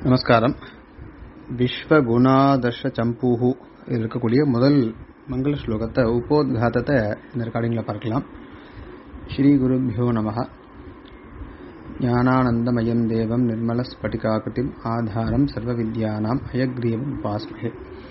நமஸ்காரம் விஸ்வகுணாதர்ஷ சம்பூஹு இதில் இருக்கக்கூடிய முதல் மங்கள ஸ்லோகத்தை உபோத்காதத்தை இந்த ரெக்கார்டிங்கில் பார்க்கலாம் ஸ்ரீ குருபியோ நம ஞானானந்தமயம் தேவம் நிர்மலஸ்பட்டிகாகிருதிம் ஆதாரம் சர்வவித்யானாம் அயக்ரீவம் உபாஸ்மஹே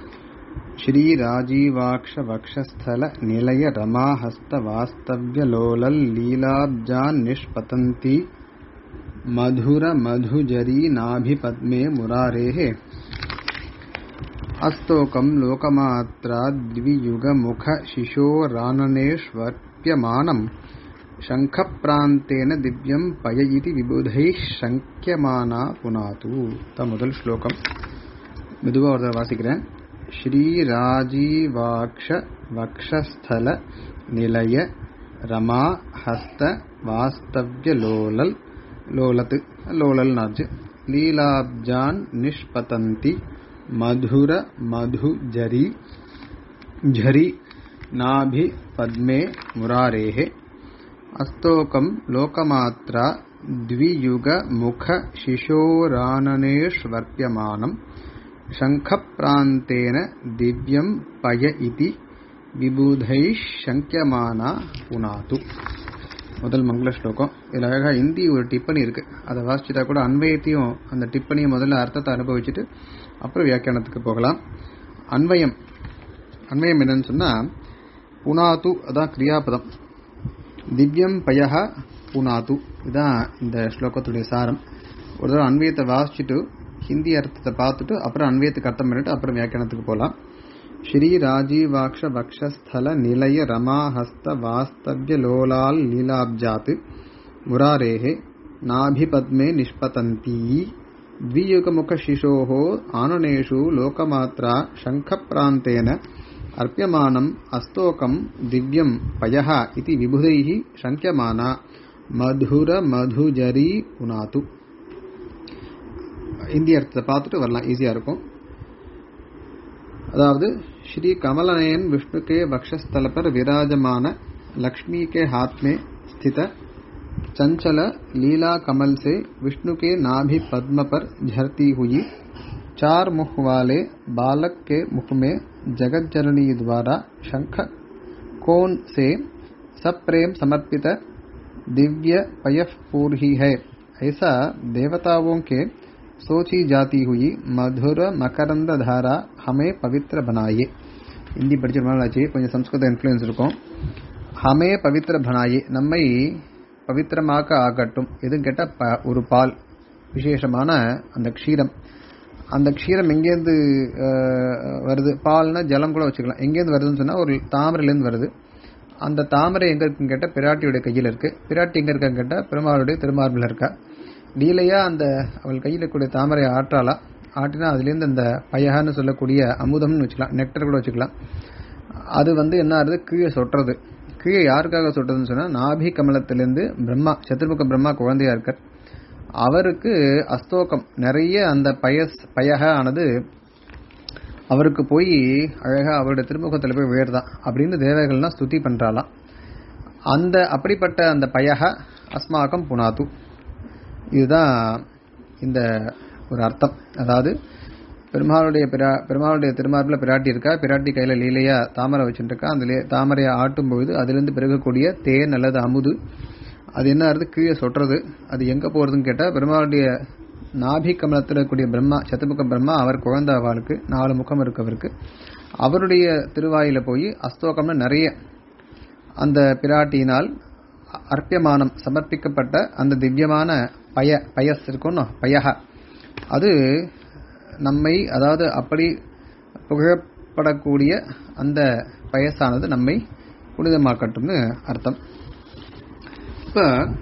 श्रीराजीवाक्षवक्षस्थल निलय रमाहस्तवास्तव्यलोलल् लीलाब्जान् निष्पतन्ती मधुर मधुजरी नाभिपद्मे मुरारेः अस्तोकम् लोकमात्रा शिशोराननेष्वर्प्यमानम् शङ्खप्रान्तेन दिव्यम् पय इति विबुधैः शङ्क्यमाना पुनातु த முதல் ஸ்லோகம் மெதுவாக ஒரு வாசிக்கிறேன் श्रीराजीवाक्ष वक्षस्थल निलय रमा हस्त वास्तव्य लोलल लोलत लोलल नाच लीलाब्जान् निष्पतन्ति मधुर मधु जरी झरी नाभि पद्मे मुरारेः अस्तोकं लोकमात्रा द्वियुगमुख शिशोराननेष्वर्प्यमानम् शङ्खप्रान्तेन दिव्यम् पय इति விபூதைஷ் சங்கியமானா புனாத்து முதல் மங்கள ஸ்லோகம் இதில் அழகாக ஹிந்தி ஒரு டிப்பணி இருக்கு அதை வாசிச்சுட்டா கூட அன்வயத்தையும் அந்த டிப்பணியை முதல்ல அர்த்தத்தை அனுபவிச்சுட்டு அப்புறம் வியாக்கியானத்துக்கு போகலாம் அன்வயம் அன்வயம் என்னன்னு சொன்னா புனாத்து அதான் கிரியாபதம் திவ்யம் பயஹ புனாத்து இதுதான் இந்த ஸ்லோகத்துடைய சாரம் ஒரு தடவை அன்வயத்தை வாசிச்சுட்டு ஹிந்தி அர்த்தத்தை பார்த்துட்டு அப்புறம் அன்வயத்துக்கு அர்த்தம் பண்ணிட்டு அப்புறம் வியாக்கியானத்துக்கு போகலாம் ஸ்ரீ ராஜீவாக்ஷ வக்ஷஸ்தல நிலைய ரமாஹஸ்த வாஸ்தவ்ய லோலால் லீலாப்ஜாத் முராரேஹே நாபிபத்மே நிஷ்பதந்தி द्वियुगमुखशिशोः आननेषु लोकमात्रा शङ्खप्रान्तेन अर्प्यमानम् अस्तोकम् दिव्यम् पयः इति विबुधैः शङ्क्यमाना मधुरमधुजरी पुनातु இந்திய அர்த்தத்தை பார்த்துட்டு வரலாம் ஈஸியாக இருக்கும் அதாவது श्री कमलनयन विष्णु के वक्षस्थल पर विराजमान लक्ष्मी के हाथ में स्थित चंचल लीला कमल से विष्णु के नाभि पद्म पर झरती हुई चार मुख वाले बालक के मुख में जगत जननी द्वारा शंख कोन से सप्रेम समर्पित दिव्य पयपूर्ही है ऐसा देवताओं के सोची जाती हुई मधुर मकरंद धारा हमें पवित्र बनाए ஹிந்தி படிச்ச ஆச்சு கொஞ்சம் சம்ஸ்கிருத இன்ஃப்ளூயன்ஸ் இருக்கும் ஹமே பவித்திர பனாயே நம்மை பவித்திரமாக்க ஆகட்டும் எதுவும் கேட்டால் ஒரு பால் விசேஷமான அந்த க்ஷீரம் அந்த க்ஷீரம் எங்கேருந்து வருது பால்னா ஜலம் கூட வச்சுக்கலாம் எங்கேருந்து வருதுன்னு சொன்னால் ஒரு தாமரையிலேருந்து வருது அந்த தாமரை எங்கே இருக்குன்னு கேட்டால் பிராட்டியுடைய கையில் இருக்குது பிராட்டி எங்கே இருக்கான்னு கேட்டால் பெருமாளுடைய திருமார்பில் இருக்கா லீலையா அந்த அவள் கையில் இருக்கக்கூடிய தாமரை ஆற்றாளா ஆட்டினா அதுலேருந்து அந்த பயகான்னு சொல்லக்கூடிய அமுதம்னு வச்சுக்கலாம் நெக்டர் கூட வச்சுக்கலாம் அது வந்து என்ன ஆகுது கீழே சொட்டுறது கீழே யாருக்காக சொட்டுறதுன்னு சொன்னால் நாபி கமலத்திலேருந்து பிரம்மா சத்துர்முக பிரம்மா குழந்தையா இருக்கார் அவருக்கு அஸ்தோகம் நிறைய அந்த பயஸ் பயக ஆனது அவருக்கு போய் அழகா அவருடைய திருமுகத்தில் போய் உயர்தான் அப்படின்னு தேவர்கள்லாம் ஸ்துதி பண்றாளாம் அந்த அப்படிப்பட்ட அந்த பயக அஸ்மாக்கம் புனாத்து இதுதான் இந்த ஒரு அர்த்தம் அதாவது பெருமாளுடைய பிரா பெருமாளுடைய திருமார்பில் பிராட்டி இருக்கா பிராட்டி கையில் லீலையா தாமரை வச்சுட்டு இருக்கா அந்த தாமரையை ஆட்டும் பொழுது அதுலேருந்து பிறகக்கூடிய தேன் அல்லது அமுது அது என்ன ஆகுது கீழே சொட்டுறது அது எங்கே போகிறதுன்னு கேட்டால் பெருமாளுடைய நாபி கமலத்தில் இருக்கக்கூடிய பிரம்மா சத்துமுக பிரம்மா அவர் குழந்தை அவளுக்கு நாலு முகம் இருக்கவருக்கு அவருடைய திருவாயில போய் அஸ்தோகம்னு நிறைய அந்த பிராட்டியினால் அர்ப்பியமானம் சமர்ப்பிக்கப்பட்ட அந்த திவ்யமான பய பயஸ் இருக்கணும் பயக அது நம்மை அதாவது அப்படி புகழப்படக்கூடிய அந்த பயசானது நம்மை புனிதமாக்கட்டும்னு அர்த்தம் இப்போ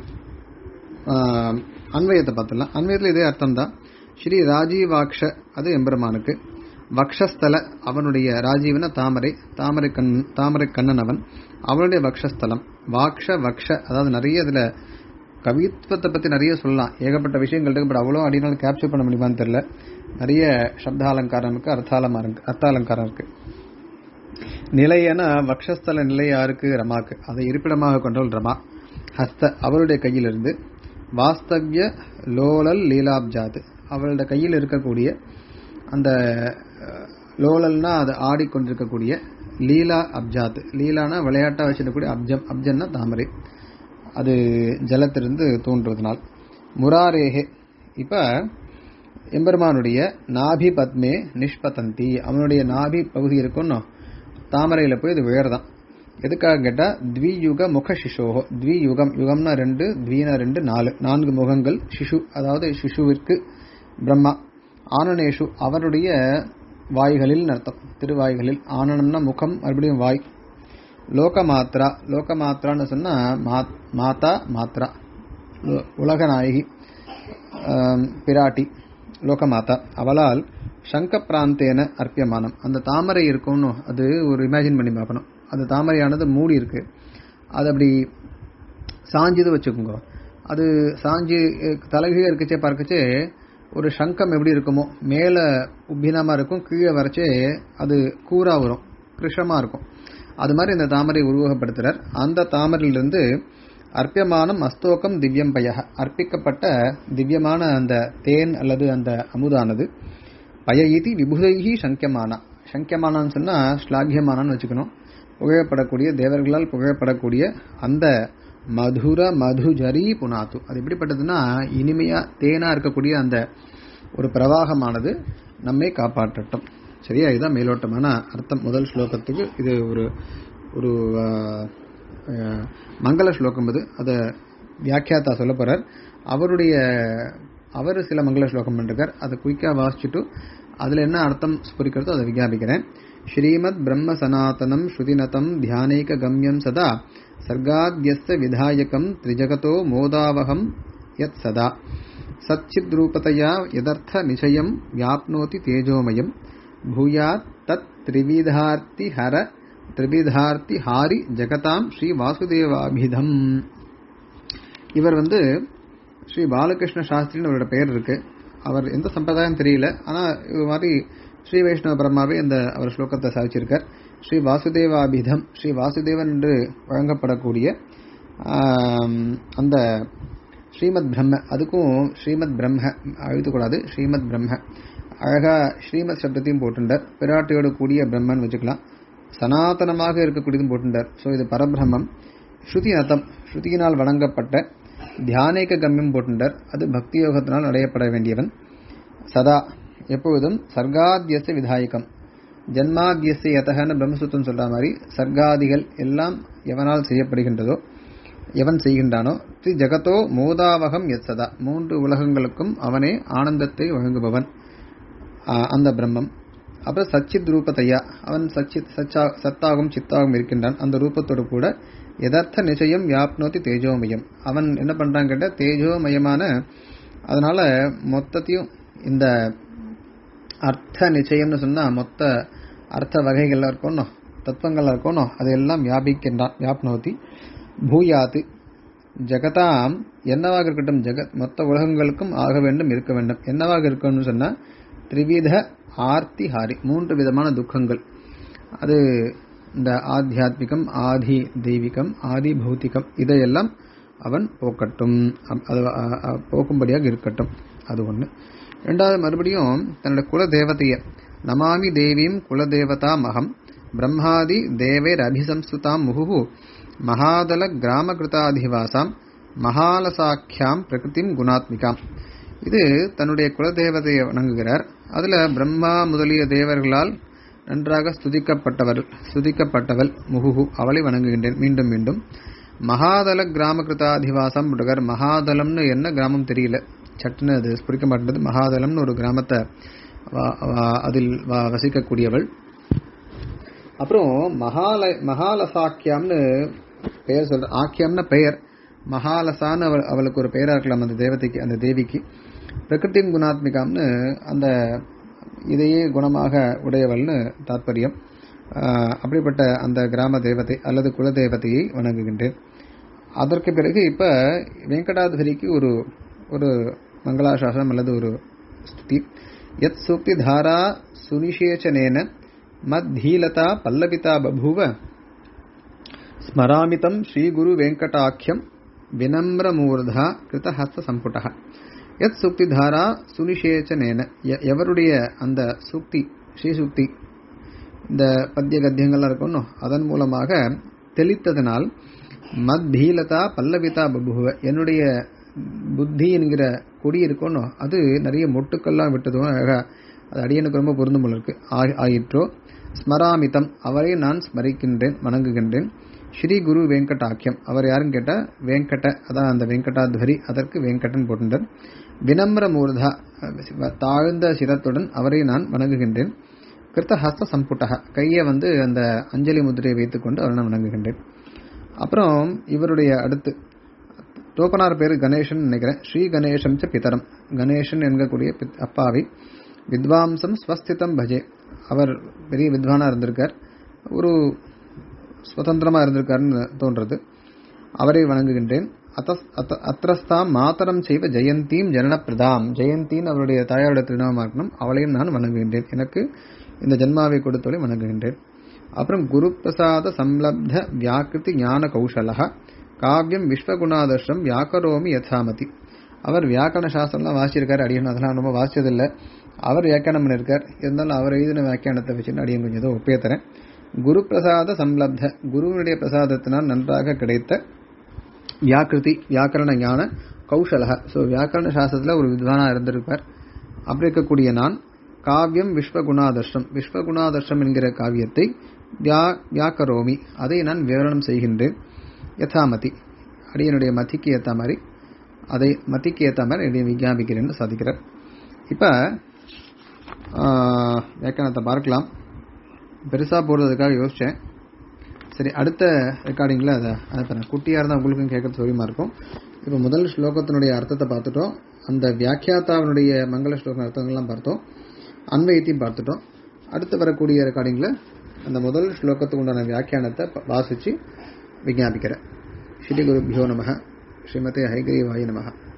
அன்வயத்தை பார்த்துடலாம் அன்வயத்தில் இதே அர்த்தம் தான் ஸ்ரீ ராஜீவாக்ஷ அது எம்பெருமானுக்கு வக்ஷஸ்தல அவனுடைய ராஜீவன தாமரை தாமரை கண் தாமரை கண்ணன் அவன் அவனுடைய வக்ஷஸ்தலம் வாக்ஷ வக்ஷ அதாவது நிறைய இதில் கவித்துவத்தை பற்றி நிறைய சொல்லலாம் ஏகப்பட்ட விஷயங்கள் இருக்கு பட் அவ்வளோ அடினாலும் கேப்சர் பண்ண முடியுமான்னு தெரியல நிறைய சப்தாலங்காரம் இருக்கு அர்த்தாலமா இருக்கு அர்த்தாலங்காரம் இருக்கு நிலையன வக்ஷஸ்தல நிலை யாருக்கு ரமாக்கு அதை இருப்பிடமாக கொண்டவள் ரமா ஹஸ்த அவருடைய கையிலிருந்து வாஸ்தவ்ய லோலல் லீலாப்ஜாத் அவளோட கையில் இருக்கக்கூடிய அந்த அஹ், லோலல்னா அது ஆடிக்கொண்டிருக்கக்கூடிய லீலா அப்ஜாத் லீலானா விளையாட்டா வச்சிருக்கக்கூடிய அப்ஜம் அப்ஜன்னா தாமரை அது ஜலத்திலிருந்து தோன்றுவதனால் முராரேகே இப்ப எம்பெருமானுடைய நாபி பத்மே நிஷ்பதந்தி அவனுடைய நாபி பகுதி இருக்குன்னு தாமரையில போய் இது விழறதான் எதுக்காக கேட்டா த்வியுக முக சிசோகோ த்வியுகம் யுகம்னா ரெண்டு த்வீனா ரெண்டு நாலு நான்கு முகங்கள் சிசு அதாவது சிசுவிற்கு பிரம்மா ஆனனேஷு அவருடைய வாய்களில் அர்த்தம் திருவாய்களில் ஆனனம்னா முகம் மறுபடியும் வாய் லோகமாத்ரா லோகமாத்ரான்னு சொன்னா மா- மாதா மாத்ரா உ- உலகநாயகி ஆம், பிராட்டி லோகமாதா அவளால் சங்க பிராந்தேன அர்ப்பியமானம் அந்த தாமரை இருக்கும்னு அது ஒரு இமேஜின் பண்ணி பார்க்கணும் அந்த தாமரையானது மூடி இருக்கு அது அப்படி சாஞ்சுது வச்சுக்கோங்க அது சாஞ்சு அஹ், தலைகீழ இருக்கச்சே பார்க்கச்சே ஒரு சங்கம் எப்படி இருக்குமோ மேலே உப்பினமா இருக்கும் கீழே வரைச்சே அது கூரா வரும் கிருஷமா இருக்கும் அது மாதிரி இந்த தாமரை உருவகப்படுத்துறார் அந்த தாமரையிலிருந்து அர்ப்பியமானம் அஸ்தோகம் திவ்யம் பய அர்ப்பிக்கப்பட்ட திவ்யமான அந்த தேன் அல்லது அந்த அமுதானது பய இதி விபுதைகி சங்கியமானா சங்கியமானான்னு சொன்னா ஸ்லாகியமானான்னு வச்சுக்கணும் புகழப்படக்கூடிய தேவர்களால் புகழப்படக்கூடிய அந்த மதுர மதுஜரி புனாத்து அது எப்படிப்பட்டதுன்னா இனிமையா தேனா இருக்கக்கூடிய அந்த ஒரு பிரவாகமானது நம்மை காப்பாற்றட்டும் சரியா இதுதான் மேலோட்டமான அர்த்தம் முதல் ஸ்லோகத்துக்கு இது ஒரு ஒரு ஆஹ், ஆஹ், மங்கள ஸ்லோகம் அது அதை வியாக்கியாத்தா சொல்ல போறார் அவருடைய அவர் சில மங்கள ஸ்லோகம் பண்ணிருக்கார் அதை குயிக்கா வாசிச்சுட்டு அதுல என்ன அர்த்தம் ஸ்புரிக்கிறதோ அதை விஞ்ஞாபிக்கிறேன் ஸ்ரீமத் பிரம்ம சனாதனம் ஸ்ருதிநதம் தியானைக கம்யம் சதா சர்காத்யஸ்த விதாயகம் திரிஜகதோ மோதாவகம் யத் சதா சச்சித்ரூபதையா யதர்த்த நிச்சயம் வியாப்னோதி தேஜோமயம் பூயாத் தத் திரிவிதார்த்தி ஹர திரிவிதார்த்தி ஹாரி ஜெகதாம் ஸ்ரீ வாசுதேவாபிதம் இவர் வந்து ஸ்ரீ பாலகிருஷ்ண சாஸ்திரின்னு அவரோட பெயர் இருக்கு அவர் எந்த சம்பிரதாயம் தெரியல ஆனா இது மாதிரி ஸ்ரீ வைஷ்ணவ பிரம்மாவே இந்த அவர் ஸ்லோகத்தை சாதிச்சிருக்கார் ஸ்ரீ வாசுதேவாபிதம் ஸ்ரீ வாசுதேவன் என்று வழங்கப்படக்கூடிய ஆம், அந்த ஸ்ரீமத் பிரம்ம அதுக்கும் ஸ்ரீமத் பிரம்ம அழுத்தக்கூடாது ஸ்ரீமத் பிரம்ம அழகா ஸ்ரீமத் சப்தத்தையும் போட்டுண்டார் பிராட்டியோட கூடிய பிரம்மன் வச்சுக்கலாம் சனாதனமாக இருக்கக்கூடியதும் போட்டுண்டார் ஸோ இது பரபிரம்மம் ஸ்ருதி நதம் ஸ்ருதியினால் வழங்கப்பட்ட தியானைக்க கம்யம் போட்டுண்டார் அது பக்தி யோகத்தினால் அடையப்பட வேண்டியவன் சதா எப்பொழுதும் சர்காத்தியச விதாயகம் ஜன்மாத்தியச யதகன்னு பிரம்மசூத்திரம் சொல்ற மாதிரி சர்க்காதிகள் எல்லாம் எவனால் செய்யப்படுகின்றதோ எவன் செய்கின்றானோ ஸ்ரீ ஜெகத்தோ மோதாவகம் எத் சதா மூன்று உலகங்களுக்கும் அவனே ஆனந்தத்தை வழங்குபவன் ஆ, அந்த பிரம்மம் அப்புறம் சச்சித் ரூபத்தையா அவன் சச்சித் சச்சா சத்தாகவும் சித்தாகவும் இருக்கின்றான் அந்த ரூபத்தோடு கூட யதார்த்த நிச்சயம் வியாப்னோதி தேஜோமயம் அவன் என்ன பண்றான் கேட்ட தேஜோமயமான அதனால மொத்தத்தையும் இந்த அர்த்த நிச்சயம்னு சொன்னா மொத்த அர்த்த வகைகள்ல இருக்கணும் தத்துவங்கள்ல இருக்கணும் அதையெல்லாம் வியாபிக்கின்றான் வியாப்னோதி பூயாத்து ஜெகதாம் என்னவாக இருக்கட்டும் ஜெகத் மொத்த உலகங்களுக்கும் ஆக வேண்டும் இருக்க வேண்டும் என்னவாக இருக்கணும்னு சொன்னா திரிவித ஆர்த்தி ஹாரி மூன்று விதமான துக்கங்கள் அது இந்த ஆத்தியாத்மிகம் ஆதி தெய்வீகம் ஆதி பௌத்திகம் இதையெல்லாம் அவன் போக்கட்டும் அ- அது அ- அ- போக்கும்படியாக இருக்கட்டும் அது ஒண்ணு ரெண்டாவது மறுபடியும் தன்னோட குல தேவதைய நமாமி தேவீம் குலதேவதா மகம் பிரம்மாதி தேவைர் அபிசம்ஸ்துதாம் முகுஹு மகாதல கிராமகிருதாதிவாசாம் மகாலசாக்கியாம் பிரகிருதிம் குணாத்மிகாம் இது தன்னுடைய குலதேவதையை வணங்குகிறார் அதுல பிரம்மா முதலிய தேவர்களால் நன்றாக ஸ்துதிக்கப்பட்டவர் ஸ்துதிக்கப்பட்டவள் முகுகு அவளை வணங்குகின்றேன் மீண்டும் மீண்டும் மகாதல கிராம கிருதாதிவாசம் விடுகார் மகாதலம்னு என்ன கிராமம் தெரியல சட்டுன்னு அது ஸ்புரிக்க மாட்டேங்குது மகாதலம்னு ஒரு கிராமத்தை வா- வா- அதில் வா- வசிக்கக்கூடியவள் அப்புறம் மகால மகாலசாக்கியம்னு பெயர் சொல்ற ஆக்கியம்னு பெயர் மகாலசான்னு அவள் அவளுக்கு ஒரு பெயரா இருக்கலாம் அந்த தேவதைக்கு அந்த தேவிக்கு பிரகிருதி குணாத்மிகாம்னு அந்த இதையே குணமாக உடையவள்னு தாத்பரியம் ஆஹ் அப்படிப்பட்ட அந்த கிராம தேவதை அல்லது குல தேவதையை வணங்குகின்றேன் அதற்கு பிறகு இப்ப வெங்கடாதரிக்கு ஒரு ஒரு மங்களாசாசனம் அல்லது ஒரு ஸ்துதி யத் சூக்தி தாரா சுனிஷேச்சனேன மத்தீலதா பல்லவிதா பபூவ ஸ்மராமிதம் ஸ்ரீகுரு வெங்கடாக்கியம் வினம்ரமூர்தா கிருதஹஸ்த சம்புடः யத் சுக்திதாரா சுனிஷேச்சனேன எ- எவருடைய அந்த சுக்தி ஸ்ரீசுக்தி இந்த பத்திய கத்தியங்கள்லாம் இருக்கணும் அதன் மூலமாக தெளித்ததனால் மத்பீலதா பல்லவிதா பபுவ என்னுடைய புத்தி என்கிற கொடி இருக்கணும் அது நிறைய மொட்டுக்கள்லாம் விட்டதும் அழகா அது அடியனுக்கு ரொம்ப பொருந்தும் போல இருக்கு ஆ- ஆயிற்றோ ஸ்மராமிதம் அவரை நான் ஸ்மரிக்கின்றேன் வணங்குகின்றேன் ஸ்ரீ குரு வெங்கடாக்கியம் அவர் யாருன்னு கேட்டா வெங்கட அதான் அந்த வெங்கடாத்வரி அதற்கு வெங்கடன் போட்டுட்டார் வினம்ர மூர்தா தாழ்ந்த சிரத்துடன் அவரை நான் வணங்குகின்றேன் கிருத்த ஹஸ்த சம்புட்டக கையை வந்து அந்த அஞ்சலி முத்திரையை வைத்துக்கொண்டு அவரை நான் வணங்குகின்றேன் அப்புறம் இவருடைய அடுத்து தோப்பனார் பேரு கணேசன் நினைக்கிறேன் ஸ்ரீ கணேசம் ச பிதரம் கணேசன் என்கக்கூடிய பித்- அப்பாவை வித்வாம்சம் ஸ்வஸ்திதம் பஜே அவர் பெரிய வித்வானா இருந்திருக்கார் ஒரு சுதந்திரமா இருந்திருக்காருன்னு தோன்றது அவரை வணங்குகின்றேன் அத்தஸ்- அத்த- அத்திரஸ்தாம் மாதரம் செய்வ ஜெயந்தீம் ஜனனப்பிரதாம் ஜெயந்தின்னு அவருடைய தாயாருடைய திருநாமமா இருக்கணும் அவளையும் நான் வணங்குகின்றேன் எனக்கு இந்த ஜென்மாவை கொடுத்தவளை வணங்குகின்றேன் அப்புறம் குரு பிரசாத சம்லப்த வியாக்கிருதி ஞான கௌசலக காவியம் விஸ்வகுணாதர்ஷம் வியாக்கரோமி யதாமதி அவர் வியாக்கரண சாஸ்திரம்லாம் வாசிச்சிருக்காரு அடியன் அதெல்லாம் ரொம்ப வாசிச்சதில்லை அவர் வியாக்கியானம் பண்ணியிருக்கார் இருந்தாலும் அவர் எழுதின வியாக்கியானத்தை வச்சுன்னு அடியன் கொஞ்சம் ஏதோ ஒப்பிய தரேன் குரு பிரசாத சம்லப்த குருவினுடைய பிரசாதத்தினால் நன்றாக கிடைத்த வியாக்கிருதி வியாக்கரண ஞான கௌஷலக ஸோ வியாக்கரண சாஸ்திரத்தில் ஒரு வித்வானா இருந்திருப்பார் அப்படி இருக்கக்கூடிய நான் காவியம் விஸ்வகுணாதர்ஷம் விஸ்வகுணாதர்ஷம் என்கிற காவியத்தை வியா வியாக்கரோமி அதை நான் விவரணம் செய்கின்றேன் யதாமதி அடியனுடைய மதிக்கு ஏற்ற மாதிரி அதை மதிக்கு ஏற்ற மாதிரி என்னுடைய விஞ்ஞாபிக்கிறேன்னு சாதிக்கிறார் இப்போ வியாக்கியானத்தை பார்க்கலாம் பெருசாக போடுறதுக்காக யோசித்தேன் சரி அடுத்த ரெக்கார்டிங்கில் அதை அனுப்புறேன் குட்டியாக இருந்தால் உங்களுக்கும் கேட்கறது சௌரியமாக இருக்கும் இப்போ முதல் ஸ்லோகத்தினுடைய அர்த்தத்தை பார்த்துட்டோம் அந்த வியாக்கியாத்தாவினுடைய மங்கள ஸ்லோகம் அர்த்தங்கள்லாம் பார்த்தோம் அன்வயத்தையும் பார்த்துட்டோம் அடுத்து வரக்கூடிய ரெக்கார்டிங்கில் அந்த முதல் ஸ்லோகத்துக்கு உண்டான வியாக்கியானத்தை ப- வாசித்து விஞ்ஞாபிக்கிறேன் ஸ்ரீ குருபியோ நம ஸ்ரீமதே ஹைகிரீவாய நமः